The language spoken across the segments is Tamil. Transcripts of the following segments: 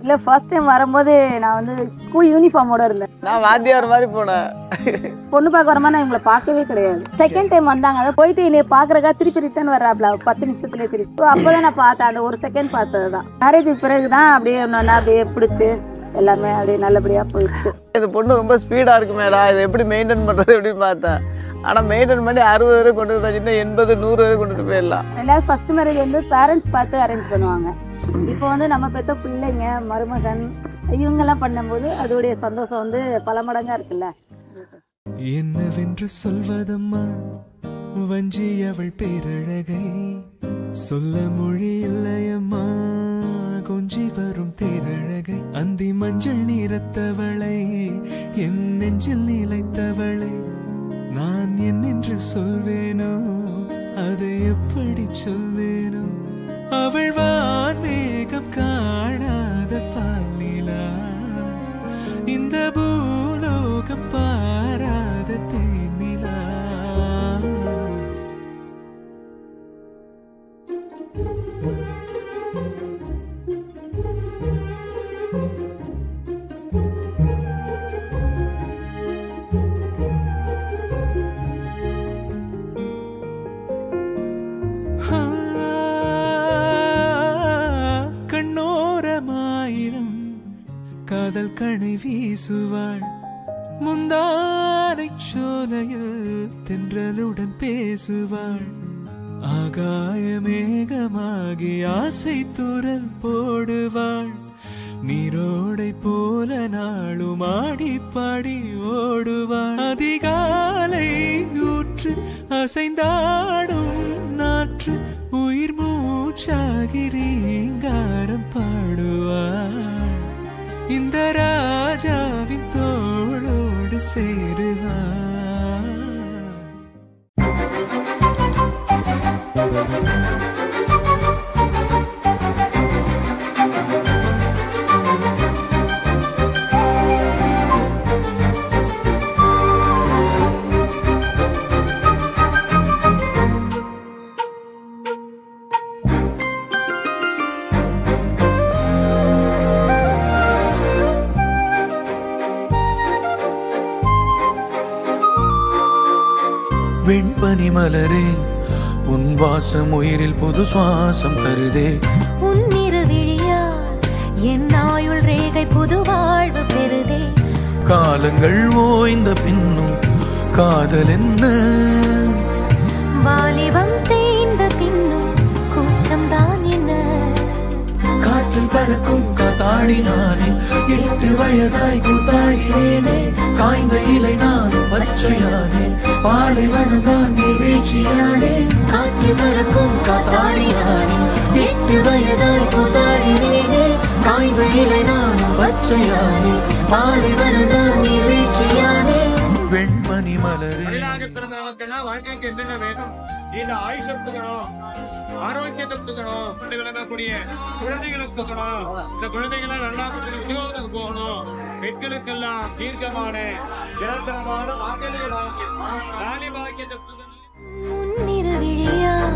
இல்ல ஃபர்ஸ்ட் டைம் வரும்போது நான் வந்து ஸ்கூல் யூனிஃபார்மோட இருந்தேன் நான் வாத்தியார் மாதிரி போனேன் பொண்ணு பார்க்க வரமா நான் இவங்களை பார்க்கவே கிடையாது செகண்ட் டைம் வந்தாங்க அதை போயிட்டு என்னை பாக்குறக்கா திருப்பி ரிட்டர்ன் வர்றாப்ல பத்து நிமிஷத்துலயே திருப்பி So அப்பதான் நான் பார்த்தேன் அந்த ஒரு செகண்ட் பார்த்தது தான் மேரேஜுக்கு பிறகுதான் அப்படியே ஒன்று அப்படியே பிடிச்சி எல்லாமே அப்படியே நல்லபடியா போயிடுச்சு இந்த பொண்ணு ரொம்ப ஸ்பீடாக இருக்குமேடா இதை எப்படி மெயின்டைன் பண்ணுறது எப்படின்னு பார்த்தேன் ஆனால் மெயின்டைன் பண்ணி அறுபது வரை கொண்டு வந்தா இன்னும் எண்பது நூறு வரை கொண்டுட்டு போயிடலாம் ரெண்டாவது ஃபர்ஸ்ட் மேரேஜ் வந்து பேரண்ட்ஸ் பார்த்து அரேஞ்ச் பண்ணுவாங்க இப்போ வந்து நம்ம பெத்த பிள்ளைங்க மருமகன் இவங்கெல்லாம் பண்ணும்போது அதோடைய சந்தோஷம் வந்து பல மடங்கா இருக்குல்ல என்னவென்று சொல்வதம்மா வஞ்சி அவள் பேரழகை சொல்ல மொழி இல்லையம்மா கொஞ்சி வரும் தேரழகை அந்தி மஞ்சள் நிறத்தவளை என் நெஞ்சில் நிலைத்தவளை நான் என்னென்று சொல்வேனோ அதை எப்படி சொல்வேனோ அவள் வான்மேகம் காணாத பாலிலா இந்த பூலோகம் பாராத தேனிலா ஆ, கண்ணோரமாயிரம் காதல் கணை வீசுவாள் முந்தானை சோலையில் தென்றலுடன் பேசுவாள் ஆகாய மேகமாகி ஆசை துரல் போடுவாள் நீரோடை போல நாளும் ஆடி பாடி ஓடுவாள் அதிகாலை ஊற்று அசைந்தாடும் நாற்று உயிர் மூச்சாகி ரீங்காரம் பாடுவாள் இந்த ராஜாவின் தோளோடு சேருவாள் வெண்பனி மலரே உன் வாசம் உயிரில் புது சுவாசம் தருதே உன்னிரு விழியால் என் ஆயுள் ரேகை புது வாழ்வு பெறுதே காலங்கள் ஓய்ந்த பின்னும் காதல் என்ன வாலிபம் தேய்ந்த பின்னும் கூச்சம் தான் என்ன காற்றில் பறக்கும் காத்தாடி நானே எட்டு வயதாய் கூத்தாடினேனே காய்ந்த இலை நான் பச்சையானே பாலைவனம் நான் வீழ்ச்சியானே காற்றில் பறக்கும் காத்தாடி நானே எட்டு வயதாய் கூத்தாடினேனே காய்ந்த இலை நான் பச்சையானே பாலைவனம் நான் வீழ்ச்சியானே வெண்மணி மலரே மனிதனாக பிறந்த நமக்கெல்லாம் வாழ்க்கைக்கு என்னென்ன வேணும் இந்த ஆயுஷ் எடுத்துக்கணும் ஆரோக்கியத்தை எடுத்துக்கணும் இப்படி விளங்கக்கூடிய குழந்தைகள் எடுத்துக்கணும் இந்த குழந்தைகளை நல்லா படிச்சு உத்தியோகத்துக்கு போகணும் பெண்களுக்கெல்லாம் தீர்க்கமான நிரந்தரமான வாக்கிய பாக்கியம் தாலி பாக்கியத்தை எடுத்துக்கணும் உன்னிரு விழியால்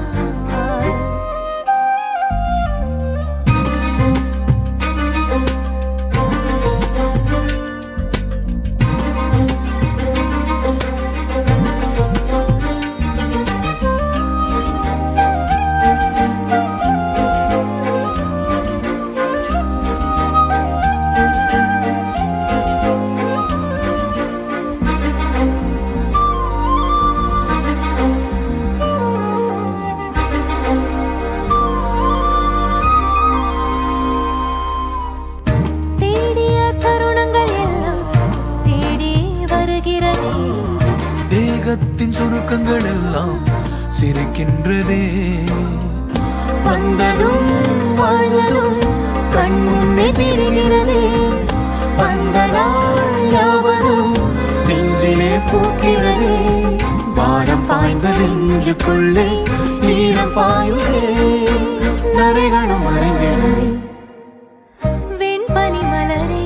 தேடிய தருணங்கள் எல்லாம் தேடி வருகிறதே தேகத்தின் சுருக்கங்கள் எல்லாம் சிரிக்கின்றதே வந்ததும் வாழ்ந்ததும் கண் முன்னே தெரிகிறதே வந்த நாள் யாவதும் நெஞ்சிலே பூக்கிறதே பாரம் பாய்ந்த நெஞ்சுக்குள்ளே ஈரம் பாயுதே நரைகளும் மறைந்திடவே வெண்பனி மலரே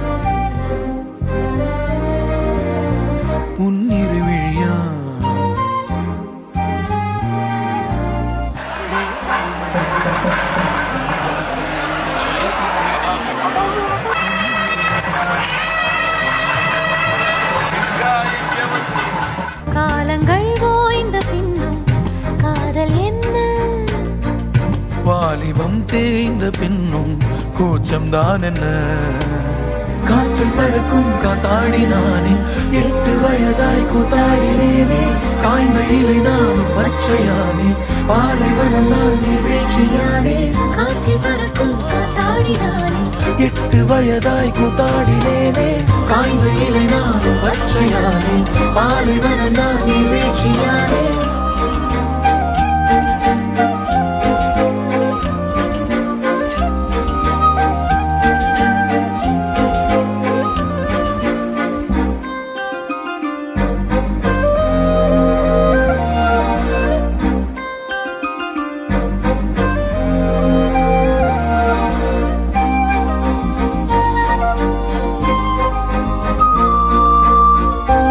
உன்னிரு விழியா வெண்பனி வாலிபம் தேய்ந்த பின்னும் கூச்சம்தான் என்ன காற்றில் பறக்கும் காத்தாடி நானே எட்டு வயதாய் கூத்தாடினேனே காய்ந்த இலை நானும் பச்சையானே பாலைவனம் நான் நீர்வீழ்ச்சியானே காற்றில் பறக்கும் காத்தாடினானே எட்டு வயதாய் கூத்தாடினேனே காய்ந்த இலை நானும் பச்சையானே பாலைவனம் நான் நீர்வீழ்ச்சியானே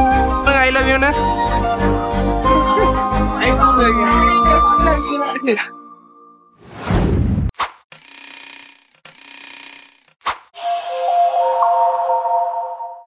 ஐ லவ் யூ